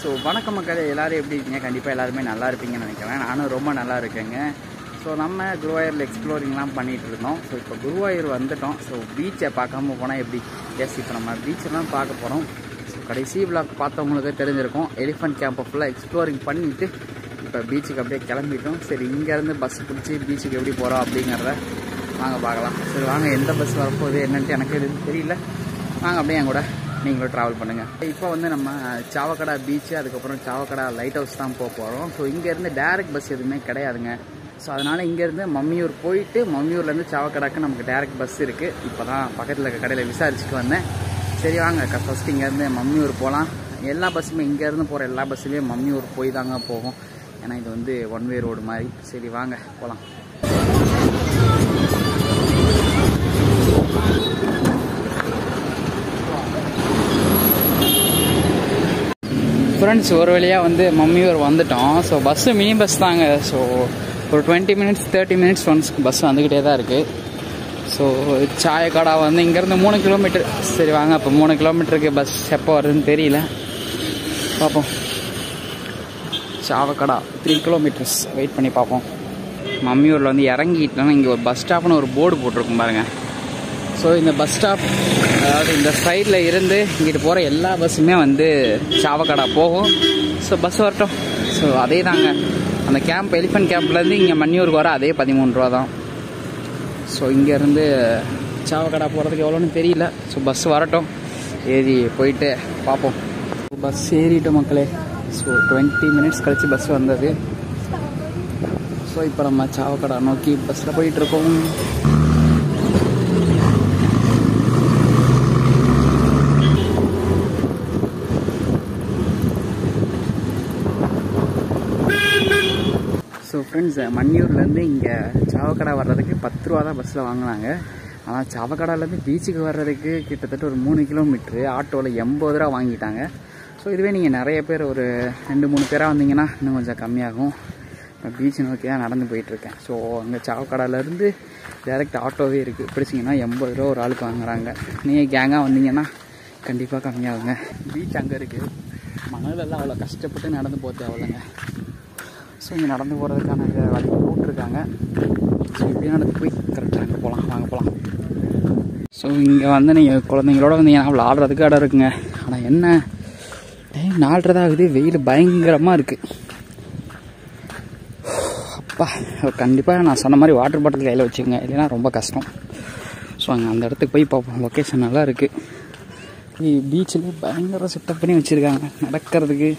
So வணக்க மக்கள் எல்லாரும் எப்படி இருக்கீங்க கண்டிப்பாக எல்லாருமே நல்லா இருப்பீங்கன்னு நினைக்கிறேன் நானும் ரொம்ப நல்லா இருக்கேங்க ஸோ நம்ம குருவாயூரில் எக்ஸ்ப்ளோரிங்லாம் பண்ணிகிட்டு இருந்தோம் ஸோ இப்போ குருவாயூர் வந்துட்டோம் ஸோ பீச்சை பார்க்காம போனால் எப்படி எஸ் இப்போ நம்ம பீச்செல்லாம் பார்க்க போகிறோம் ஸோ கடைசி விளாக் பார்த்தவங்களுக்கு தெரிஞ்சிருக்கும் எலிஃபண்ட் கேம்பை ஃபுல்லாக எக்ஸ்ப்ளோரிங் பண்ணிவிட்டு இப்போ பீச்சுக்கு அப்படியே கிளம்பிட்டோம் சரி இங்கேருந்து பஸ் பிடிச்சி பீச்சுக்கு எப்படி போகிறோம் அப்படிங்கிறத வாங்க பார்க்கலாம் சரி வாங்க எந்த பஸ் வரப்போகுது என்னன்ட்டு எனக்கு எதுவும் தெரியல வாங்க அப்படியே என் கூட நீங்களும் ட்ராவல் பண்ணுங்கள் இப்போ வந்து நம்ம சாவக்கடா பீச்சு அதுக்கப்புறம் சாவக்கடா லைட் ஹவுஸ் தான் போக போகிறோம் ஸோ இங்கேருந்து டேரக்ட் பஸ் எதுவுமே கிடையாதுங்க ஸோ அதனால் இங்கேருந்து மம்மியூர் போயிட்டு மம்மியூர்லேருந்து சாவக்கடாக்கு நமக்கு டேரக்ட் பஸ் இருக்குது இப்போ தான் பக்கத்தில் இருக்க கடையில் விசாரிச்சுட்டு வந்தேன் சரி வாங்க ஃபஸ்ட்டு இங்கேருந்து மம்மியூர் போகலாம் எல்லா பஸ்ஸுமே இங்கேருந்து போகிற எல்லா பஸ்ஸுலேயும் மம்மியூர் போய் தாங்க போகும் ஏன்னா இது வந்து ஒன் வே ரோடு மாதிரி சரி வாங்க போகலாம் ஃப்ரெண்ட்ஸ் ஒரு வழியாக வந்து மம்மியூர் வந்துட்டோம் ஸோ பஸ்ஸு மினி பஸ் தாங்க ஸோ ஒரு twenty minutes thirty minutes once bus வந்துக்கிட்டே தான் இருக்குது ஸோ சாயக்கடா வந்து இங்கேருந்து மூணு கிலோமீட்டர் சரி வாங்க அப்போ மூணு கிலோமீட்டருக்கு பஸ் எப்போ வருதுன்னு தெரியல பார்ப்போம் சாவக்கடா த்ரீ கிலோமீட்டர்ஸ் வெயிட் பண்ணி பார்ப்போம் மம்மியூரில் வந்து இறங்கிட்டோன்னா இங்கே ஒரு பஸ் ஸ்டாப்னு ஒரு போர்டு போட்டிருக்கும் பாருங்க ஸோ இந்த பஸ் ஸ்டாப் அதாவது இந்த சைடில் இருந்து இங்கிட்டு போகிற எல்லா பஸ்ஸுமே வந்து சாவக்கடா போகும் ஸோ பஸ் வரட்டும் ஸோ அதே தாங்க அந்த கேம்ப் எலிஃபென்ட் கேம்ப்லேருந்து இங்கே மன்னியூருக்கு வர அதே பதிமூணு ரூபா தான் ஸோ இங்கேருந்து சாவக்கடா போகிறதுக்கு எவ்வளோன்னு தெரியல ஸோ பஸ் வரட்டும் ஏறி போயிட்டு பார்ப்போம் பஸ் ஏறிட்டோம் மக்களே ஸோ டுவெண்ட்டி மினிட்ஸ் கழிச்சு பஸ் வந்தது ஸோ இப்போ நம்ம சாவக்கடா நோக்கி பஸ்ஸில் போயிட்டுருக்கோம் ஸோ ஃப்ரெண்ட்ஸ் மன்னியூர்லேருந்து இங்கே சாவக்கடா வர்றதுக்கு பத்து ரூபா தான் பஸ்ஸில் வாங்கினாங்க ஆனால் சாவக்கடாலேருந்து பீச்சுக்கு வர்றதுக்கு கிட்டத்தட்ட ஒரு மூணு கிலோமீட்ரு ஆட்டோவில் எண்பது ரூபா வாங்கிட்டாங்க ஸோ இதுவே நீங்கள் நிறைய பேர் ஒரு ரெண்டு மூணு பேராக வந்தீங்கன்னா இன்னும் கொஞ்சம் கம்மியாகும் இப்போ பீச் நோக்கி தான் நடந்து போயிட்டுருக்கேன் ஸோ அங்கே சாவக்கடாலேருந்து டேரெக்ட் ஆட்டோவே இருக்குது பிடிச்சிங்கன்னா எண்பது ரூபா ஒரு ஆளுக்கு வாங்குறாங்க நீங்கள் கேங்காக வந்தீங்கன்னா கண்டிப்பாக கம்மியாகுங்க பீச் அங்கே இருக்குது மணலெல்லாம் அவ்வளோ கஷ்டப்பட்டு நடந்து போக தேவையில்லைங்க ஸோ இங்கே நடந்து போகிறதுக்கான வழி போட்டிருக்காங்க ஸோ இப்படியே நடந்து போய் கரெக்டாக அங்கே போகலாம் வாங்க போகலாம் ஸோ இங்கே வந்து நீங்கள் குழந்தைங்களோட வந்தீங்கன்னா விளாடுறதுக்கு இடம் இருக்குங்க ஆனால் என்ன டைம் நாலரை ஆகுது வெயில் பயங்கரமாக இருக்குது அப்பா கண்டிப்பாக நான் சொன்ன மாதிரி வாட்டர் பாட்டில் கையில் வச்சுக்கோங்க இல்லைன்னா ரொம்ப கஷ்டம் ஸோ அங்கே அந்த இடத்துக்கு போய் பார்ப்போம் லொக்கேஷன் நல்லா இருக்குது பீச்சில் பயங்கர செட்டப் பண்ணி வச்சுருக்காங்க நடக்கிறதுக்கு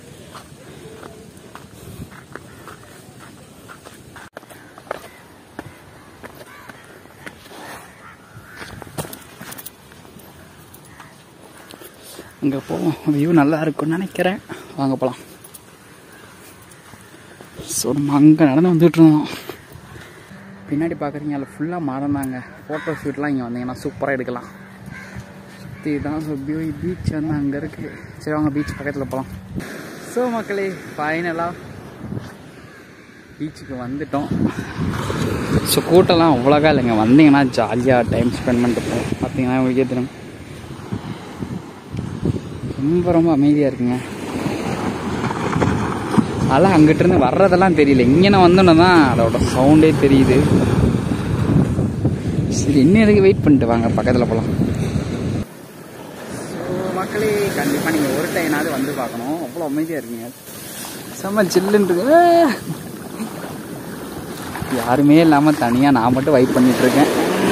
அங்கே போவோம் வியூ நல்லா இருக்கும்னு நினைக்கிறேன் வாங்க போகலாம் ஸோ நம்ம அங்கே நடந்து வந்துட்டு இருந்தோம் பின்னாடி பார்க்குறீங்க அதில் ஃபுல்லாக மரம் தாங்க ஃபோட்டோ ஷூட்லாம் இங்கே வந்தீங்கன்னா சூப்பராக எடுக்கலாம் சுற்றி தான் ஸோ வியூ பீச் வந்து அங்கே இருக்குது சரி வாங்க பீச் பக்கத்தில் போகலாம் ஸோ மக்களே ஃபைனலாக பீச்சுக்கு வந்துட்டோம் ஸோ கூட்டம்லாம் அவ்வளோக்கா இல்லைங்க வந்தீங்கன்னா ஜாலியாக டைம் ஸ்பெண்ட் பண்ணிட்டு போவோம் பார்த்தீங்கன்னா உங்களுக்கே தெரியும் ரொம்ப ரொம்ப அமைதியாக இருக்குங்க அதெல்லாம் அங்கிட்டிருந்து வர்றதெல்லாம் தெரியல இங்கே நான் வந்தோன்னே தான் அதோட சவுண்டே தெரியுது சரி இன்னும் எதுக்கு வெயிட் பண்ணிட்டு வாங்க பக்கத்தில் போகலாம் ஸோ மக்களே கண்டிப்பாக நீங்கள் ஒரு டைனாவது வந்து பார்க்கணும் அவ்வளோ அமைதியாக இருக்குங்க செம்ம சில்லுன்னு இருக்கு யாருமே இல்லாமல் தனியாக நான் மட்டும் வெயிட் பண்ணிட்டு இருக்கேன்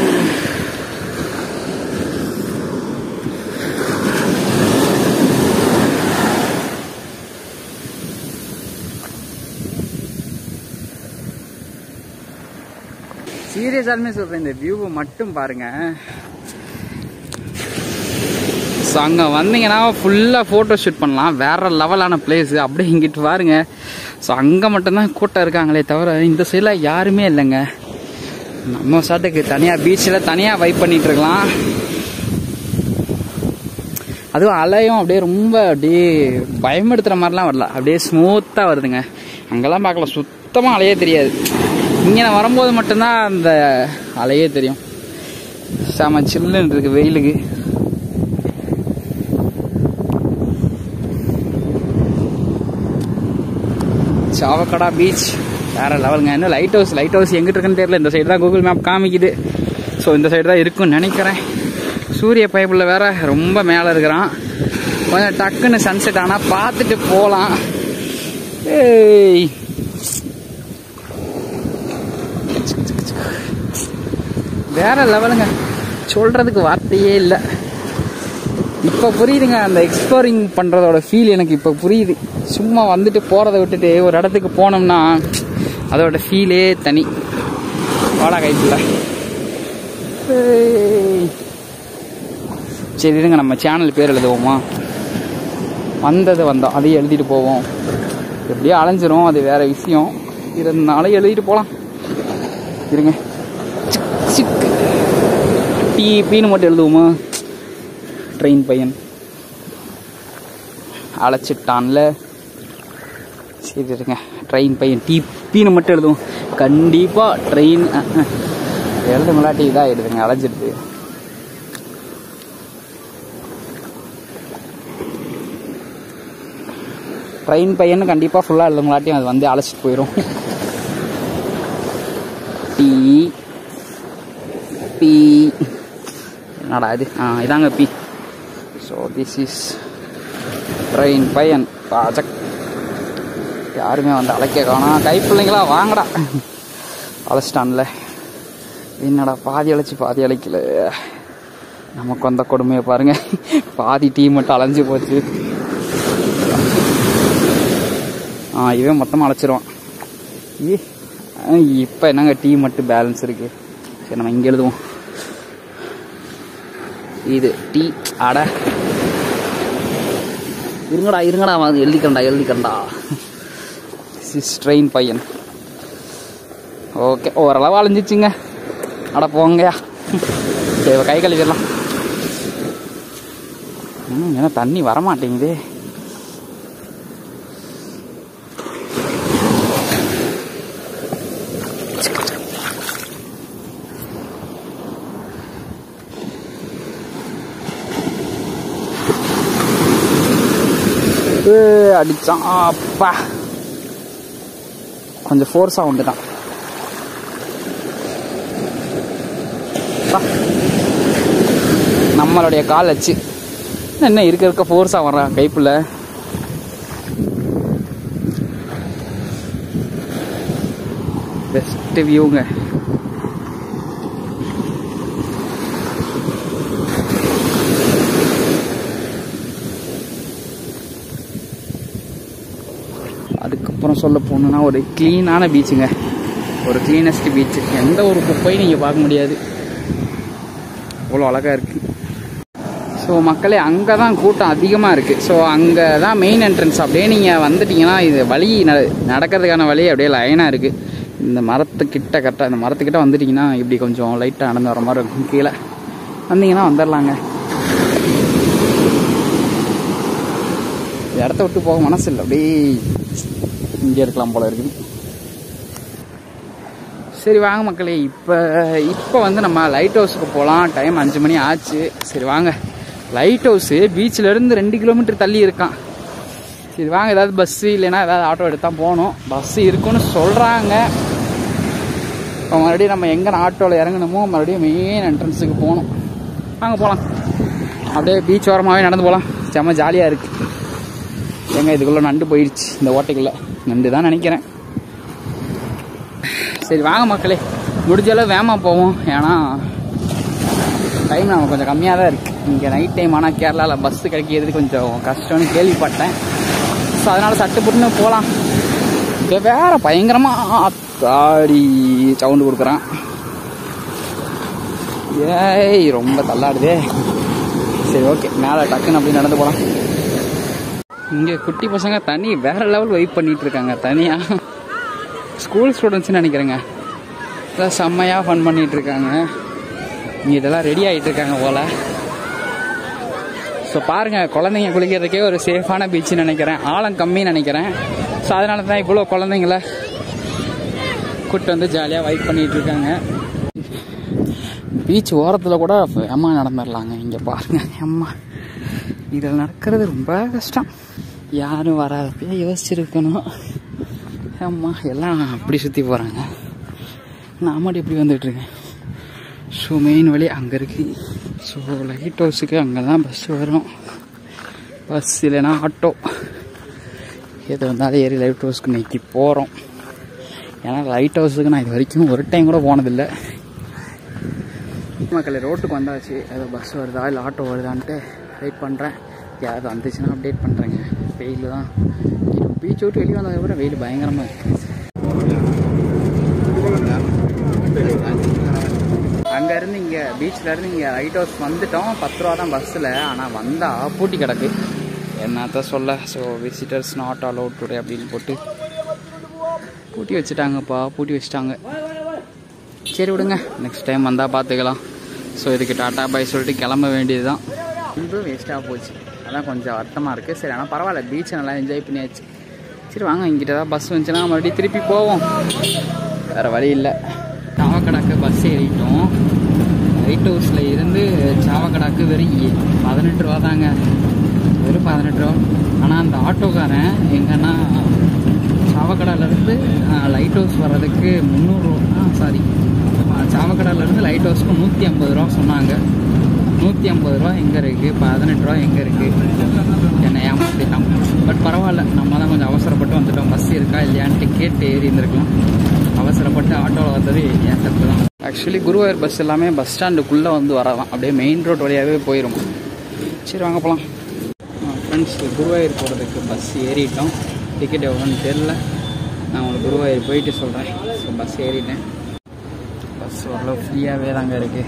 சீரியஸாலுமே சொல்கிறேன் இந்த வியூவை மட்டும் பாருங்க ஸோ அங்கே வந்தீங்கன்னா ஃபுல்லாக ஃபோட்டோ ஷூட் பண்ணலாம் வேற லெவலான பிளேஸ் அப்படியே இங்கிட்டு பாருங்க ஸோ அங்கே மட்டும்தான் கூட்டம் இருக்காங்களே தவிர இந்த சைடில் யாருமே இல்லைங்க நம்ம சாட்டுக்கு தனியாக பீச்சில் தனியாக வைப் பண்ணிட்டு இருக்கலாம் அதுவும் அலையும் அப்படியே ரொம்ப அப்படியே பயமெடுத்துகிற மாதிரிலாம் வரல அப்படியே ஸ்மூத்தாக வருதுங்க அங்கெல்லாம் பார்க்கலாம் சுத்தமாக அலையே தெரியாது இங்கே நான் வரும்போது மட்டும்தான் அந்த அலையே தெரியும் செம சில்லுன்னு இருக்கு வெயிலுக்கு சாவக்கடா பீச் வேற லெவலுங்க இன்னும் லைட் ஹவுஸ் லைட் ஹவுஸ் எங்கிட்டு இருக்குன்னு தெரியல இந்த சைடு தான் கூகுள் மேப் காமிக்குது ஸோ இந்த சைடு தான் இருக்கும்னு நினைக்கிறேன் சூரிய பைப்பில் வேற ரொம்ப மேலே இருக்கிறான் கொஞ்சம் டக்குன்னு சன்செட் ஆனால் பார்த்துட்டு போகலாம் ஏய் வேற லெவலுங்க சொல்றதுக்கு வார்த்தையே இல்லை இப்போ புரியுதுங்க அந்த எக்ஸ்ப்ளோரிங் பண்ணுறதோட ஃபீல் எனக்கு இப்போ புரியுது சும்மா வந்துட்டு போகிறத விட்டுட்டு ஒரு இடத்துக்கு போனோம்னா அதோட ஃபீலே தனி வாடா கைப்பில் சரி இருங்க நம்ம சேனல் பேர் எழுதுவோமா வந்தது வந்தோம் அதையும் எழுதிட்டு போவோம் எப்படியோ அலைஞ்சிரும் அது வேற விஷயம் இருந்தாலும் எழுதிட்டு போகலாம் இருங்க சிக், சிக். டிபின்னு மட்டும் எழுதுவோமா ட்ரெயின் பையன் அழைச்சிட்டான்ல சரி இருங்க ட்ரெயின் பையன் டிபின்னு மட்டும் எழுதுவோம் கண்டிப்பாக ட்ரெயின் எழுதுங்களாட்டி இதாக எழுதுங்க அலைஞ்சிடுது ட்ரெயின் பையன் கண்டிப்பாக ஃபுல்லாக எழுதுங்களாட்டியும் அது வந்து அழைச்சிட்டு போயிடும் டி பி என்னடா இது ஆ இதாங்க பி ஸோ திஸ் இஸ் ட்ரெயின் பையன் ப்ராஜெக்ட் யாருமே வந்து அழைக்க காணோம் கை பிள்ளைங்களா வாங்கடா அழைச்சிட்டான்ல என்னடா பாதி அழைச்சி பாதி அழைக்கல நமக்கு வந்த கொடுமையை பாருங்க பாதி டீ மட்டும் அலைஞ்சு போச்சு ஆ இவன் மொத்தமாக அழைச்சிருவான் ஏ இப்போ என்னங்க டீ மட்டும் பேலன்ஸ் இருக்கு சரி நம்ம இங்கே எழுதுவோம் இது டீ அட இருங்கடா இருங்கடா வந்து எழுதிக்கண்டா எழுதிக்கண்டா சிஸ் ட்ரெயின் பையன் ஓகே ஓரளவு அலைஞ்சிச்சுங்க அட போங்கயா சரி கை கழுவிடலாம் ம் ஏன்னா தண்ணி வரமாட்டேங்குதே ஏய், அடிச்சான் அப்பா கொஞ்சம் ஃபோர்ஸாக வந்துட்டான் அப்பா. நம்மளுடைய கால் வச்சு என்ன இருக்க இருக்க ஃபோர்ஸாக வர்றான் கைப்புல பெஸ்ட் வியூங்க அதுக்கப்புறம் சொல்ல போனோம்னா ஒரு க்ளீனான பீச்சுங்க ஒரு க்ளீனஸ்ட் பீச் எந்த ஒரு குப்பையும் நீங்கள் பார்க்க முடியாது அவ்வளோ அழகாக இருக்குது ஸோ மக்களே அங்கே தான் கூட்டம் அதிகமாக இருக்குது ஸோ அங்கே தான் மெயின் என்ட்ரன்ஸ் அப்படியே நீங்கள் வந்துட்டீங்கன்னா இது வழி ந நடக்கிறதுக்கான வழி அப்படியே லைனாக இருக்குது இந்த மரத்துக்கிட்ட கரெக்டாக இந்த மரத்துக்கிட்ட வந்துட்டிங்கன்னா இப்படி கொஞ்சம் லைட்டாக நடந்து வர மாதிரி இருக்கும் கீழே வந்தீங்கன்னா வந்துடலாங்க இந்த இடத்த விட்டு போக மனசு இல்லை அப்படியே இங்கே இருக்கலாம் போல இருக்குது சரி வாங்க மக்களே இப்போ இப்போ வந்து நம்ம லைட் ஹவுஸுக்கு போகலாம் டைம் அஞ்சு மணி ஆச்சு சரி வாங்க லைட் ஹவுஸு பீச்சிலேருந்து ரெண்டு கிலோமீட்டர் தள்ளி இருக்கான் சரி வாங்க ஏதாவது பஸ்ஸு இல்லைன்னா ஏதாவது ஆட்டோ எடுத்தால் போகணும் பஸ்ஸு இருக்குன்னு சொல்கிறாங்க இப்போ மறுபடியும் நம்ம எங்கே ஆட்டோவில் இறங்கணுமோ மறுபடியும் மெயின் என்ட்ரன்ஸுக்கு போகணும் வாங்க போகலாம் அப்படியே பீச் ஓரமாகவே நடந்து போகலாம் செம்ம ஜாலியாக இருக்குது ஏங்க இதுக்குள்ளே நண்டு போயிடுச்சு இந்த ஓட்டைக்குள்ளே நண்டு தான் நினைக்கிறேன் சரி வாங்க மக்களே முடிஞ்ச அளவு வேகமாக போவோம் ஏன்னா டைம் நம்ம கொஞ்சம் கம்மியாக தான் இருக்குது இங்கே நைட் டைம் ஆனால் கேரளாவில் பஸ்ஸு கிடைக்கிறது கொஞ்சம் கஷ்டம்னு கேள்விப்பட்டேன் ஸோ அதனால் சட்டு புட்டுன்னு போகலாம் இங்கே வேற பயங்கரமாக தாடி சவுண்டு கொடுக்குறான் ஏய் ரொம்ப தள்ளாடுதே சரி ஓகே மேலே டக்குன்னு அப்படி நடந்து போகலாம் இங்கே குட்டி பசங்க தனி வேற லெவல் வெயிட் பண்ணிட்டு இருக்காங்க தனியாக ஸ்கூல் ஸ்டூடெண்ட்ஸ்னு நினைக்கிறேங்க இதெல்லாம் செம்மையாக ஃபன் பண்ணிட்டு இருக்காங்க இங்கே இதெல்லாம் ரெடி ஆகிட்டு இருக்காங்க போல ஸோ பாருங்க குழந்தைங்க குளிக்கிறதுக்கே ஒரு சேஃபான பீச்சுன்னு நினைக்கிறேன் ஆழம் கம்மின்னு நினைக்கிறேன் ஸோ அதனால தான் இவ்வளோ குழந்தைங்கள கூட்டு வந்து ஜாலியாக வைப் பண்ணிட்டு இருக்காங்க பீச் ஓரத்தில் கூட அம்மா நடந்துடலாங்க இங்கே பாருங்க அம்மா இதில் நடக்கிறது ரொம்ப கஷ்டம் யாரும் வராதப்பயே யோசிச்சிருக்கணும் ஆமாம் எல்லாம் அப்படி சுற்றி போகிறாங்க நான் மட்டும் இப்படி வந்துட்டுருக்கேன் ஸோ மெயின் வழி அங்கே இருக்குது ஸோ லைட் ஹவுஸுக்கு அங்கே தான் பஸ் வரும் பஸ் இல்லைன்னா ஆட்டோ எது வந்தாலும் ஏறி லைட் ஹவுஸ்க்கு இன்னைக்கு போகிறோம் ஏன்னா லைட் ஹவுஸுக்கு நான் இது வரைக்கும் ஒரு டைம் கூட போனதில்லை மக்கள் ரோட்டுக்கு வந்தாச்சு ஏதோ பஸ் வருதா இல்லை ஆட்டோ வருதான்ட்டு வெயிட் பண்ணுறேன் யாராவது வந்துச்சுன்னா அப்டேட் பண்ணுறேங்க வெயில் தான் பீச் விட்டு வெளியே வந்ததை விட வெயில் பயங்கரமாக இருக்குது அங்கேருந்து இங்கே பீச்லேருந்து இங்கே லைட் ஹவுஸ் வந்துட்டோம் பத்து ரூபா தான் பஸ்ஸில் ஆனால் வந்தால் பூட்டி கிடக்கு என்னத்த சொல்ல so visitors not allowed today அப்படின்னு போட்டு பூட்டி வச்சுட்டாங்கப்பா பூட்டி வச்சுட்டாங்க சரி விடுங்க நெக்ஸ்ட் டைம் வந்தால் பார்த்துக்கலாம் ஸோ இதுக்கு டாட்டா பாய் சொல்லிட்டு கிளம்ப வேண்டியது தான் இதுவும் வேஸ்ட்டாக போச்சு அதான் கொஞ்சம் வருத்தமாக இருக்குது சரி ஆனால் பரவாயில்ல பீச்சை நல்லா என்ஜாய் பண்ணியாச்சு சரி வாங்க இங்கிட்ட தான் பஸ் வந்துச்சுன்னா மறுபடியும் திருப்பி போவோம் வேறு வழி இல்லை சாவக்கடாக்கு பஸ் ஏறிட்டோம் லைட் ஹவுஸில் இருந்து சாவக்கடாக்கு வெறும் ஏ- பதினெட்டு ரூபா தாங்க வெறும் பதினெட்டு ரூபா ஆனால் அந்த ஆட்டோக்காரன் எங்கன்னா சாவக்கடாலேருந்து லைட் ஹவுஸ் வர்றதுக்கு முந்நூறுரூவா சாரி சாவக்கடாலேருந்து லைட் ஹவுஸ்க்கு நூற்றி ஐம்பது ரூபா சொன்னாங்க நூற்றி ஐம்பது ரூபா எங்கே இருக்குது பதினெட்டு ரூபா எங்கே இருக்குது என்னை ஏமாற்றிட்டான் பட் பரவாயில்ல நம்ம தான் கொஞ்சம் அவசரப்பட்டு வந்துட்டோம் பஸ் இருக்கா இல்லையான்ட்டு கேட்டு ஏறி இருந்திருக்கலாம் அவசரப்பட்டு ஆட்டோவில் வந்தது என் தப்பு தான் ஆக்சுவலி குருவாயூர் பஸ் எல்லாமே பஸ் ஸ்டாண்டுக்குள்ளே வந்து வரலாம் அப்படியே மெயின் ரோட் வழியாகவே போயிடும் சரி வாங்க போகலாம் ஃப்ரெண்ட்ஸ் குருவாயூர் போகிறதுக்கு பஸ் ஏறிட்டோம் டிக்கெட் எவ்வளோன்னு தெரில நான் உங்களுக்கு குருவாயூர் போயிட்டு சொல்கிறேன் ஸோ பஸ் ஏறிட்டேன் பஸ் ஓரளவு ஃப்ரீயாகவே தாங்க இருக்குது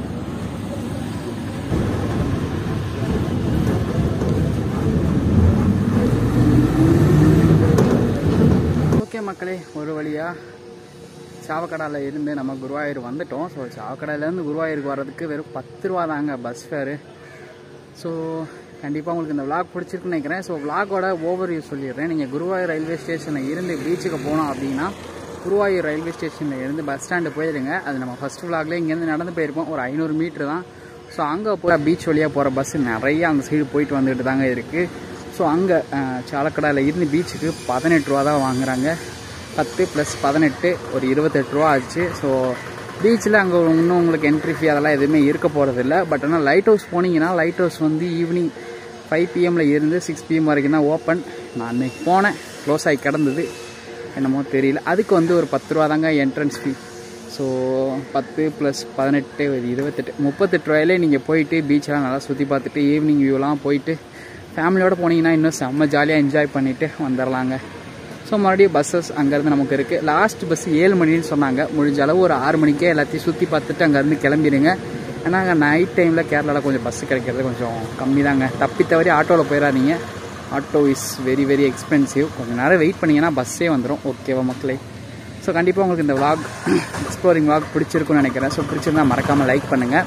ஓகே மக்களே ஒரு வழியாக சாவக்கடாவில் இருந்து நம்ம குருவாயூர் வந்துட்டோம் ஸோ சாவக்கடாயிலேருந்து குருவாயூருக்கு வர்றதுக்கு வெறும் பத்து ரூபா தாங்க பஸ் ஃபேரு ஸோ கண்டிப்பாக உங்களுக்கு இந்த விளாக் பிடிச்சிருக்குன்னு நினைக்கிறேன் ஸோ விளாகோட ஓவர் வியூ சொல்லிடுறேன் நீங்கள் குருவாயூர் ரயில்வே ஸ்டேஷனில் இருந்து பீச்சுக்கு போனோம் அப்படின்னா குருவாயூர் ரயில்வே ஸ்டேஷனில் இருந்து பஸ் ஸ்டாண்டு போயிடுங்க அது நம்ம ஃபஸ்ட் விளாக்ல இங்கேருந்து நடந்து போயிருப்போம் ஒரு ஐநூறு மீட்ரு தான் ஸோ அங்கே போய் பீச் வழியாக போகிற பஸ் நிறைய அந்த சைடு போயிட்டு வந்துட்டு தாங்க இருக்குது ஸோ அங்கே சாலக்கடாவில் இருந்து பீச்சுக்கு பதினெட்டு ரூபா தான் வாங்குறாங்க பத்து ப்ளஸ் பதினெட்டு ஒரு இருபத்தெட்டு ரூபா ஆச்சு ஸோ பீச்சில் அங்கே இன்னும் உங்களுக்கு என்ட்ரி ஃபீ அதெல்லாம் எதுவுமே இருக்க போகிறதில்ல பட் ஆனால் லைட் ஹவுஸ் போனீங்கன்னா லைட் ஹவுஸ் வந்து ஈவினிங் ஃபைவ் பிஎம்ல இருந்து சிக்ஸ் பிஎம் வரைக்கும் தான் ஓப்பன் நான் அன்னைக்கு போனேன் க்ளோஸ் ஆகி கிடந்தது என்னமோ தெரியல அதுக்கு வந்து ஒரு பத்து ரூபா தாங்க என்ட்ரன்ஸ் ஃபீ ஸோ பத்து ப்ளஸ் பதினெட்டு ஒரு இருபத்தெட்டு முப்பத்தெட்டு ரூபாயிலே நீங்கள் போயிட்டு பீச்செல்லாம் நல்லா சுற்றி பார்த்துட்டு ஈவினிங் வியூலாம் போயிட்டு ஃபேமிலியோடு போனீங்கன்னா இன்னும் செம்ம ஜாலியாக என்ஜாய் பண்ணிவிட்டு வந்துடலாங்க ஸோ மறுபடியும் பஸ்ஸஸ் அங்கேருந்து நமக்கு இருக்குது லாஸ்ட் பஸ் ஏழு மணின்னு சொன்னாங்க முடிஞ்ச அளவு ஒரு ஆறு மணிக்கே எல்லாத்தையும் சுற்றி பார்த்துட்டு அங்கேருந்து கிளம்பிடுங்க ஏன்னா அங்கே நைட் டைமில் கேரளாவில் கொஞ்சம் பஸ் கிடைக்கிறது கொஞ்சம் கம்மி தாங்க தப்பி தவறி ஆட்டோவில் போயிடாதீங்க auto is very very expensive கொஞ்சம் நேரம் வெயிட் பண்ணிங்கன்னா பஸ்ஸே வந்துடும் ஓகேவா மக்களே ஸோ கண்டிப்பாக உங்களுக்கு இந்த vlog எக்ஸ்ப்ளோரிங் vlog பிடிச்சிருக்குன்னு நினைக்கிறேன் ஸோ பிடிச்சிருந்தா மறக்காமல் லைக் பண்ணுங்கள்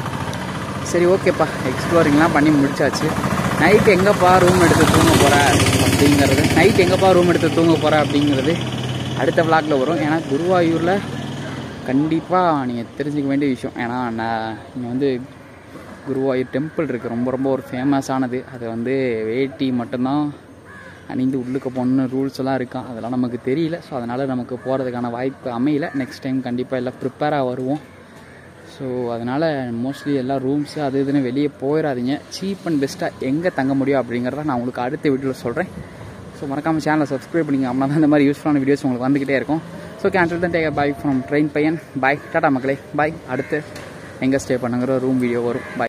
சரி ஓகேப்பா எக்ஸ்ப்ளோரிங்லாம் பண்ணி முடிச்சாச்சு நைட் எங்கேப்பா ரூம் எடுத்து தூங்க போகிற அப்படிங்கிறது நைட் எங்கேப்பா ரூம் எடுத்து தூங்க போகிற அப்படிங்கிறது அடுத்த விளாக்ல வரும் ஏன்னா குருவாயூரில் கண்டிப்பாக நீங்கள் தெரிஞ்சுக்க வேண்டிய விஷயம் ஏன்னா நான் இங்கே வந்து குருவாயூர் டெம்பிள் இருக்குது ரொம்ப ரொம்ப ஒரு ஃபேமஸானது அது வந்து வேட்டி மட்டும்தான் அணிந்து உள்ளுக்கு போகணுன்னு ரூல்ஸ் எல்லாம் இருக்கான் அதெல்லாம் நமக்கு தெரியல ஸோ அதனால் நமக்கு போகிறதுக்கான வாய்ப்பு அமையல நெக்ஸ்ட் டைம் கண்டிப்பாக எல்லாம் ப்ரிப்பேராக வருவோம் ஸோ அதனால் மோஸ்ட்லி எல்லா ரூம்ஸு அது இதுன்னு வெளியே போயிடாதீங்க சீப் அண்ட் பெஸ்ட்டாக எங்கே தங்க முடியும் அப்படிங்கிறத நான் உங்களுக்கு அடுத்த வீடியோவில் சொல்கிறேன் ஸோ மறக்காமல் சேனலை சப்ஸ்கிரைப் பண்ணிங்க அப்படின்னா தான் இந்த மாதிரி யூஸ்ஃபுல்லான வீடியோஸ் உங்களுக்கு வந்துக்கிட்டே இருக்கும் ஸோ கேன்சல் தான் டேக் பாய் ஃப்ரம் ட்ரெயின் பையன் பாய் டாடா மக்களே பாய் அடுத்து எங்கே ஸ்டே பண்ணுங்கிற ரூம் வீடியோ வரும் பாய்